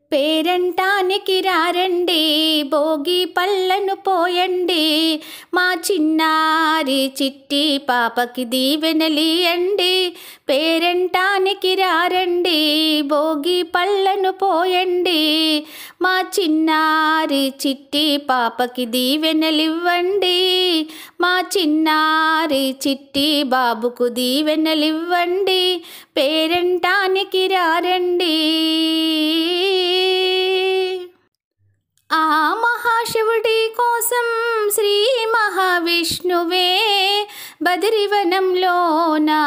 పేరంటానికి రారండి భోగి పళ్ళను పోయండి మా చిన్నారి చిట్టి పాపకి దీవెనలియండి పేరంటానికి రారండి భోగి పళ్ళను పోయండి మా చిన్నారి చిట్టి పాపకి దీవెనలివ్వండి మా చిన్నారి చిట్టి బాబుకు దీవెనలివ్వండి పేరంటానికి రారండి ఆ మహాశివుడి కోసం శ్రీ మహావిష్ణువే బదిరివనంలో నా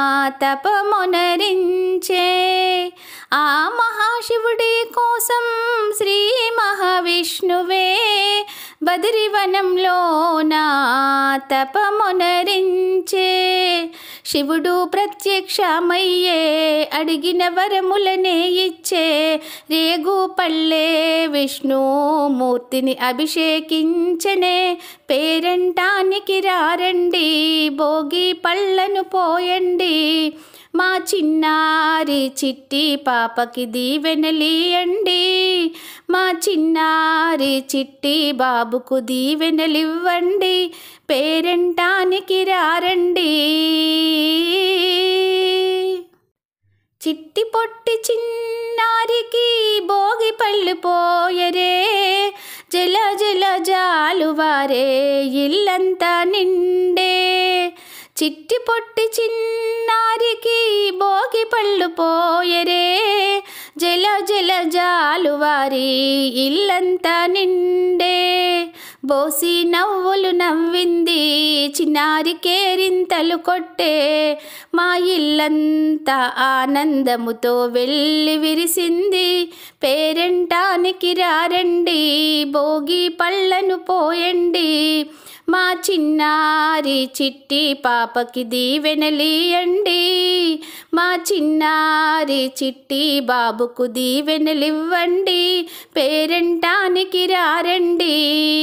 తపమునరించే ఆ మహాశివుడి కోసం శ్రీ మహావిష్ణువే బదిరివనంలో నా తపమునరించే శివుడు ప్రత్యక్షమయ్యే అడిగిన వరములనే ఇచ్చే రేగు పళ్ళే విష్ణుమూర్తిని అభిషేకించనే పేరంటానికి రారండి భోగి పళ్ళను పోయండి మా చిన్నారి చిట్టి పాపకి దీవెనలియండి మా చిన్నారి చిట్టి బాబుకు దీవెనలివ్వండి పేరంటానికి రారండి చిట్టి పొట్టి చిన్నారికి భోగి పళ్ళు పోయరే జల జల జాలువారే ఇల్లంతా నిండే చిట్టి పొట్టి చిన్నారికి భోగి పళ్ళు పోయరే జల జల జాలువారి ఇల్లంతా నిండే బోసి నవ్వులు నవ్వింది చిన్నారి కేరింతలు కొట్టే మా ఇల్లంతా ఆనందముతో వెళ్ళి విరిసింది పేరంటానికి రారండి భోగి పళ్ళను పోయండి మా చిన్నారి చిట్టి పాపకి దీవెనలియండి మా చిన్నారి చిట్టి బాబుకు దీవెనలివ్వండి పేరంటానికి రారండి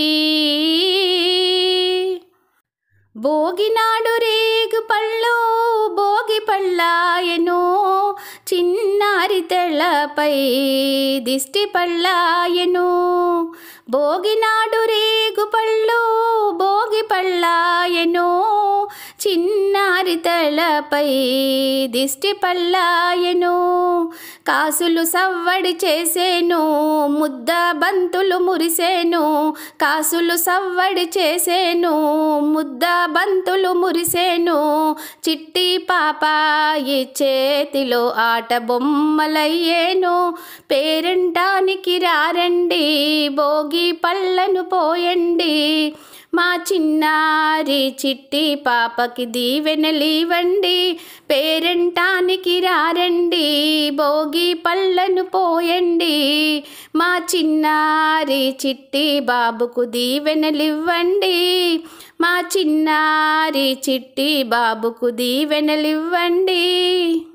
భోగినాడు రేగు పళ్ళు భోగి పళ్ళాయను చిన్నారి తెల్లపై దిష్టి పళ్ళాయను భోగినాడు రేగు పళ్ళు భోగి పళ్ళాయను చిన్నారి తలపై దిష్టి పళ్ళాయను కాసులు సవ్వడి చేసేను ముద్ద బంతులు మురిసేను కాసులు సవ్వడి చేసేను ముద్ద బంతులు మురిసేను చిట్టి పాప ఈ చేతిలో ఆట బొమ్మలయ్యేను పేరంటానికి రారండి భోగి పళ్ళను పోయండి మా చిన్నారి చిట్టి పాపకి దీవెనలివ్వండి పేరంటానికి రారండి భోగి పళ్ళను పోయండి మా చిన్నారి చిట్టి బాబుకు దీవెనలివ్వండి మా చిన్నారి చిట్టి బాబుకు దీవెనలివ్వండి